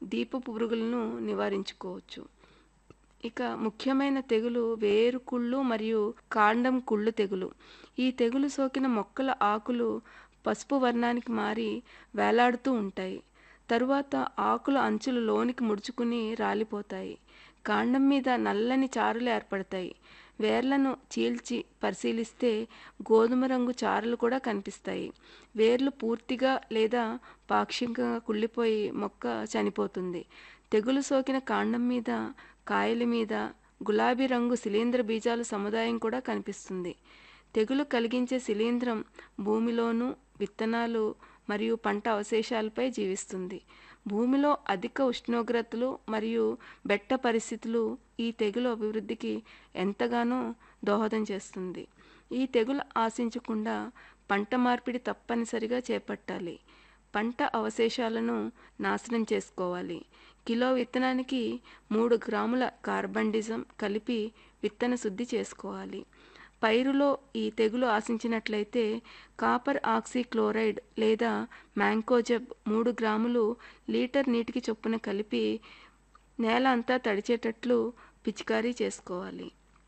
దీపపు పురుగులను నివారించుకోవచ్చు ఇక ముఖ్యమైన తెగులు వేరు కుళ్ళు మరియు కాండం కుళ్ళు తెగులు ఈ తెగులు సోకిన మొక్కల ఆకులు పసుపు వర్ణానికి మారి వేలాడుతూ ఉంటాయి తరువాత ఆకుల అంచులు లోనికి ముడుచుకుని రాలిపోతాయి కాండం మీద నల్లని చారులు ఏర్పడతాయి వేర్లను చీల్చి పరిశీలిస్తే గోధుమ రంగు చారలు కూడా కనిపిస్తాయి వేర్లు పూర్తిగా లేదా పాక్షికంగా కుళ్ళిపోయి మొక్క చనిపోతుంది తెగులు సోకిన కాండం మీద కాయల మీద గులాబీ రంగు శిలీంద్ర బీజాల సముదాయం కూడా కనిపిస్తుంది తెగులు కలిగించే శిలీంద్రం భూమిలోను విత్తనాలు మరియు పంట అవశేషాలపై జీవిస్తుంది భూమిలో అధిక ఉష్ణోగ్రతలు మరియు బెట్ట పరిస్థితులు ఈ తెగులు అభివృద్ధికి ఎంతగానో దోహదం చేస్తుంది ఈ తెగులు ఆశించకుండా పంట మార్పిడి తప్పనిసరిగా చేపట్టాలి పంట అవశేషాలను నాశనం చేసుకోవాలి కిలో విత్తనానికి మూడు గ్రాముల కార్బండిజం కలిపి విత్తన శుద్ధి చేసుకోవాలి పైరులో ఈ తెగులు ఆశించినట్లయితే కాపర్ ఆక్సీ క్లోరైడ్ లేదా మ్యాంకోజెబ్ మూడు గ్రాములు లీటర్ నీటికి చొప్పున కలిపి నేల అంతా తడిచేటట్లు పిచికారీ చేసుకోవాలి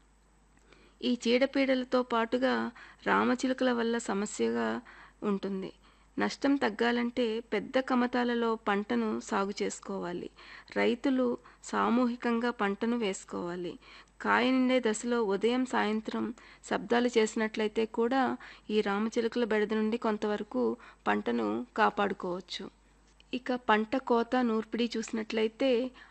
ఈ చీడపీడలతో పాటుగా రామచిలుకల వల్ల సమస్యగా ఉంటుంది నష్టం తగ్గాలంటే పెద్ద కమతాలలో పంటను సాగు చేసుకోవాలి రైతులు సామూహికంగా పంటను వేసుకోవాలి కాయ నిండే దశలో ఉదయం సాయంత్రం శబ్దాలు చేసినట్లయితే కూడా ఈ రామచిలుకల బెడద నుండి కొంతవరకు పంటను కాపాడుకోవచ్చు ఇక పంట కోత నూర్పిడి చూసినట్లయితే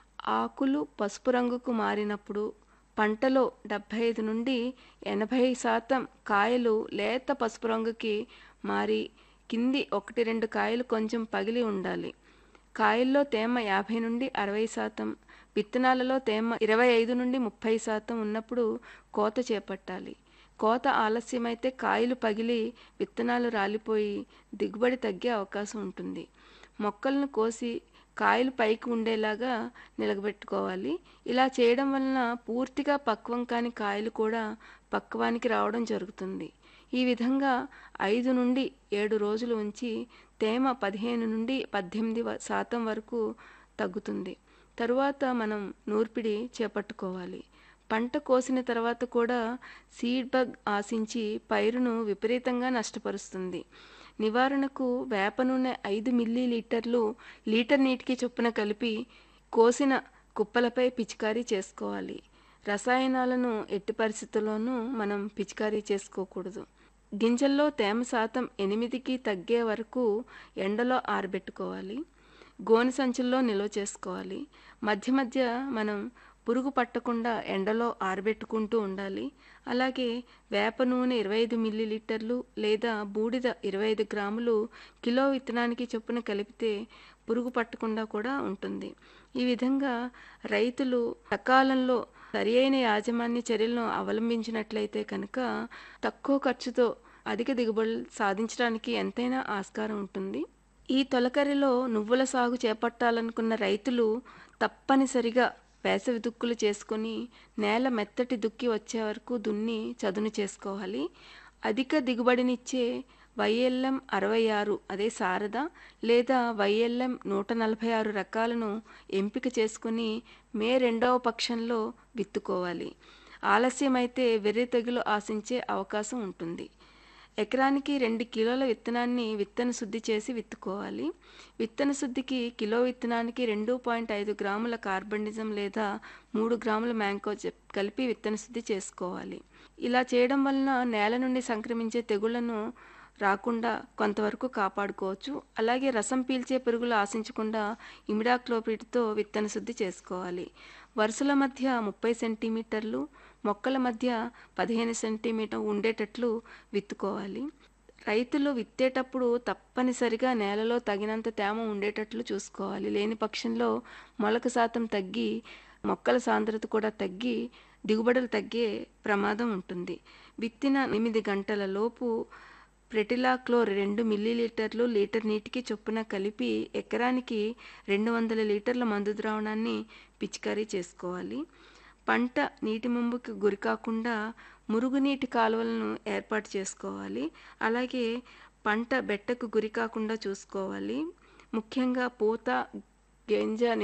ఆకులు పసుపు రంగుకు మారినప్పుడు పంటలో డెబ్భై ఐదు నుండి ఎనభై శాతం కాయలు లేత పసుపు రంగుకి మారి కింది ఒకటి రెండు కాయలు కొంచెం పగిలి ఉండాలి కాయల్లో తేమ యాభై నుండి అరవై శాతం విత్తనాలలో తేమ ఇరవై ఐదు నుండి ముప్పై శాతం ఉన్నప్పుడు కోత చేపట్టాలి కోత ఆలస్యమైతే కాయలు పగిలి విత్తనాలు రాలిపోయి దిగుబడి తగ్గే అవకాశం ఉంటుంది మొక్కలను కోసి కాయలు పైకి ఉండేలాగా నిలబెట్టుకోవాలి ఇలా చేయడం వలన పూర్తిగా పక్వం కాని కాయలు కూడా పక్వానికి రావడం జరుగుతుంది ఈ విధంగా ఐదు నుండి ఏడు రోజులు ఉంచి తేమ పదిహేను నుండి పద్దెనిమిది శాతం వరకు తగ్గుతుంది తరువాత మనం నూర్పిడి చేపట్టుకోవాలి పంట కోసిన తర్వాత కూడా సీడ్ బగ్ ఆశించి పైరును విపరీతంగా నష్టపరుస్తుంది నివారణకు వేప నూనె ఐదు మిల్లీ లీటర్లు లీటర్ నీటికి చొప్పున కలిపి కోసిన కుప్పలపై పిచికారీ చేసుకోవాలి రసాయనాలను ఎట్టి పరిస్థితుల్లోనూ మనం పిచికారీ చేసుకోకూడదు గింజల్లో తేమ శాతం ఎనిమిదికి తగ్గే వరకు ఎండలో ఆరబెట్టుకోవాలి గోనె సంచుల్లో నిల్వ చేసుకోవాలి మధ్య మధ్య మనం పురుగు పట్టకుండా ఎండలో ఆరబెట్టుకుంటూ ఉండాలి అలాగే వేప నూనె ఇరవై ఐదు మిల్లీలీటర్లు లేదా బూడిద ఇరవై ఐదు గ్రాములు కిలో విత్తనానికి చొప్పున కలిపితే పురుగు పట్టకుండా కూడా ఉంటుంది ఈ విధంగా రైతులు సకాలంలో సరి అయిన యాజమాన్య చర్యలను అవలంబించినట్లయితే కనుక తక్కువ ఖర్చుతో అధిక దిగుబడులు సాధించడానికి ఎంతైనా ఆస్కారం ఉంటుంది ఈ తొలకరిలో నువ్వుల సాగు చేపట్టాలనుకున్న రైతులు తప్పనిసరిగా వేసవి దుక్కులు చేసుకొని నేల మెత్తటి దుక్కి వచ్చే వరకు దున్ని చదును చేసుకోవాలి అధిక దిగుబడినిచ్చే వైఎల్ఎం అరవై ఆరు అదే శారద లేదా వైఎల్ఎం నూట నలభై ఆరు రకాలను ఎంపిక చేసుకుని మే రెండవ పక్షంలో విత్తుకోవాలి ఆలస్యమైతే వెర్రి తెగులు ఆశించే అవకాశం ఉంటుంది ఎకరానికి రెండు కిలోల విత్తనాన్ని విత్తన శుద్ధి చేసి విత్తుకోవాలి విత్తన శుద్ధికి కిలో విత్తనానికి రెండు పాయింట్ ఐదు గ్రాముల కార్బనిజం లేదా మూడు గ్రాముల మ్యాంకో కలిపి విత్తన శుద్ధి చేసుకోవాలి ఇలా చేయడం వలన నేల నుండి సంక్రమించే తెగుళ్లను రాకుండా కొంతవరకు కాపాడుకోవచ్చు అలాగే రసం పీల్చే పురుగులు ఆశించకుండా ఇమిడాక్లోపిడ్తో విత్తన శుద్ధి చేసుకోవాలి వరుసల మధ్య ముప్పై సెంటీమీటర్లు మొక్కల మధ్య పదిహేను సెంటీమీటర్ ఉండేటట్లు విత్తుకోవాలి రైతులు విత్తేటప్పుడు తప్పనిసరిగా నేలలో తగినంత తేమ ఉండేటట్లు చూసుకోవాలి లేని పక్షంలో మొలక శాతం తగ్గి మొక్కల సాంద్రత కూడా తగ్గి దిగుబడులు తగ్గే ప్రమాదం ఉంటుంది విత్తిన ఎనిమిది గంటల లోపు ప్రెటిలాక్లోర్ రెండు మిల్లీలీటర్లు లీటర్ నీటికి చొప్పున కలిపి ఎకరానికి రెండు వందల లీటర్ల మందు ద్రావణాన్ని పిచికారీ చేసుకోవాలి పంట నీటి ముంపుకి గురి కాకుండా మురుగునీటి కాలువలను ఏర్పాటు చేసుకోవాలి అలాగే పంట బెట్టకు గురి కాకుండా చూసుకోవాలి ముఖ్యంగా పూత గింజ